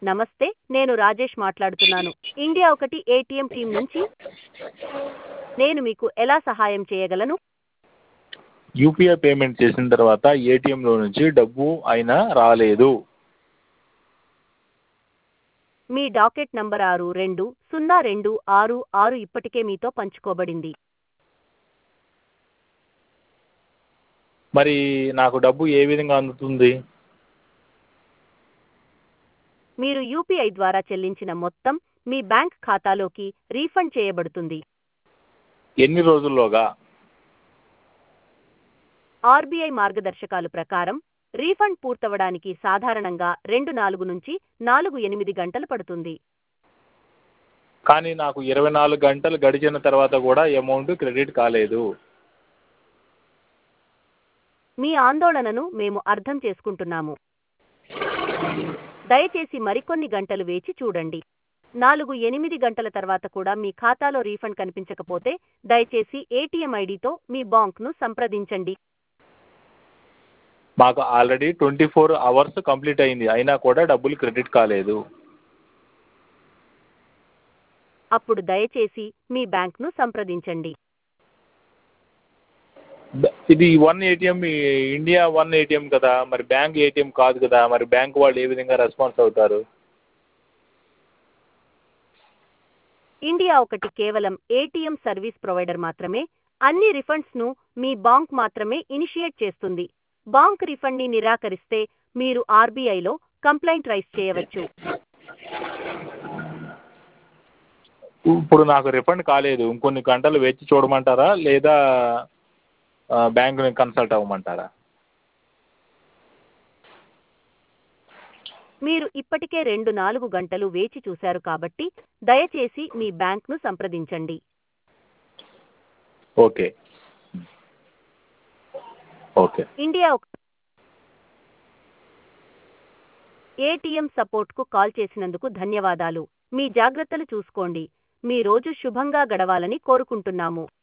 నమస్తే నేను రాజేష్ మాట్లాడుతున్నాను ఇండియా ఒకటి ఏటీఎం టీం నుంచి నేను మీకు ఎలా సహాయం చేయగలను యూపీఐ పేమెంట్ చేసిన తర్వాత ఏటీఎంలో నుంచి డబ్బు అయినా రాలేదు మీ డాకెట్ నంబర్ ఆరు రెండు సున్నా రెండు ఆరు ఆరు ఇప్పటికే మీతో పంచుకోబడింది మరి నాకు డబ్బు ఏ విధంగా అందుతుంది మీరు యూపీఐ ద్వారా చెల్లించిన మొత్తం మీ బ్యాంక్ ఖాతాలోకి రీఫండ్ చేయబడుతుంది ఎన్ని రోజుల్లోగా ఆర్బీఐ మార్గదర్శకాలు ప్రకారం రీఫండ్ పూర్తవడానికి సాధారణంగా రెండు నాలుగు నుంచి నాలుగు ఎనిమిది గంటలు పడుతుంది కానీ నాకు ఇరవై నాలుగు గంటలు గడిచిన తర్వాత కూడా అమౌంట్ క్రెడిట్ కాలేదు మీ ఆందోళనను మేము అర్థం చేసుకుంటున్నాము దయచేసి మరికొన్ని గంటలు వేచి చూడండి నాలుగు ఎనిమిది గంటల తర్వాత కూడా మీ ఖాతాలో రీఫండ్ కనిపించకపోతే దయచేసి ఏటీఎం ఐడితో మీ బాంక్ను సంప్రదించండి మాకు already twenty four hours complete అయింది అయినా కూడా డబ్బులు క్రెడిట్ కాలేదు అప్పుడు దయచేసి మీ బ్యాంక్ను సంప్రదించండి బ- ఇది one ATM India one ATM కదా మరి బ్యాంక్ ఏటీఎం కాదు కదా మరి బ్యాంక్ వాళ్ళు ఏ విధంగా రెస్పాన్స్ అవుతారు ఇండియా ఒకటి కేవలం ఏటీఎం సర్వీస్ ప్రొవైడర్ మాత్రమే అన్ని రిఫండ్స్ను మీ బాంక్ మాత్రమే ఇనిషియేట్ చేస్తుంది బాంక్ రిఫండ్ని నిరాకరిస్తే మీరు ఆర్బీఐలో కంప్లైంట్ రైజ్ చేయవచ్చు ఇప్పుడు నాకు రిఫండ్ కాలేదు ఇంకొన్ని గంటలు వేచి చూడమంటారా లేదా ఆ, బ్యాంకుని కన్సల్ట్ అవ్వమంటారా మీరు ఇప్పటికే రెండు నాలుగు గంటలు వేచి చూశారు కాబట్టి దయచేసి మీ బ్యాంక్ను సంప్రదించండి ఓకే ఓకే ఇండియా ఒక ఏటీఎం సపోర్ట్కు కాల్ చేసినందుకు ధన్యవాదాలు మీ జాగ్రత్తలు చూసుకోండి మీ రోజు శుభంగా గడవాలని కోరుకుంటున్నాము